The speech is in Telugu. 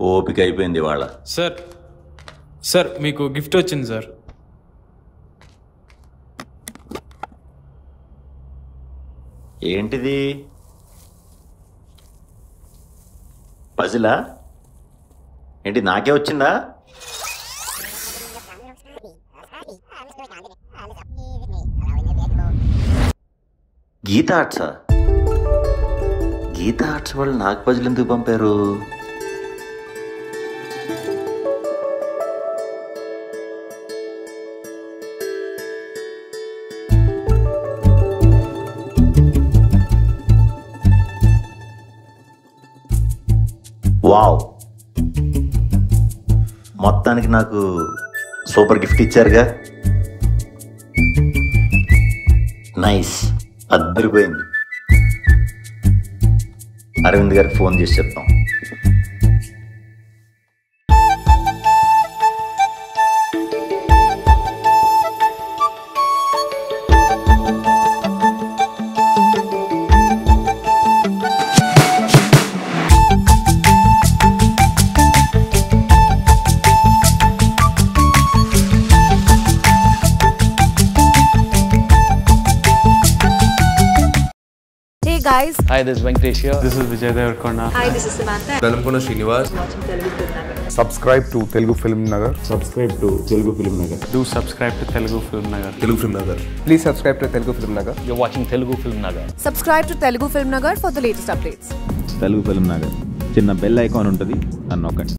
ఓపిక అయిపోయింది వాళ్ళ సార్ సార్ మీకు గిఫ్ట్ వచ్చింది సార్ ఏంటిది పజిలా ఏంటి నాకే వచ్చిందా గీతా ఆర్ట్సా గీతా ఆర్ట్స్ వాళ్ళు నాకు పజిల్ ఎందుకు పంపారు వావ్ మొత్తానికి నాకు సూపర్ గిఫ్ట్ ఇచ్చారుగా నైస్ అద్దరిపోయింది అరవింద్ గారికి ఫోన్ చేసి చెప్తాం Hey guys, Hi, this is Venkatesh here. This is Vijay Deverakonda hi, this is Samantha. Velankonda Srinivas subscribe to Telugu Film Nagar. Do subscribe to Telugu film Nagar Telugu film Nagar Please subscribe to Telugu Film Nagar. You're watching Telugu Film Nagar. Subscribe to Telugu Film Nagar for the latest updates. Telugu film Nagar చిన్న బెల్ ఐకాన్ ఉంటుంది అని నొక్కండి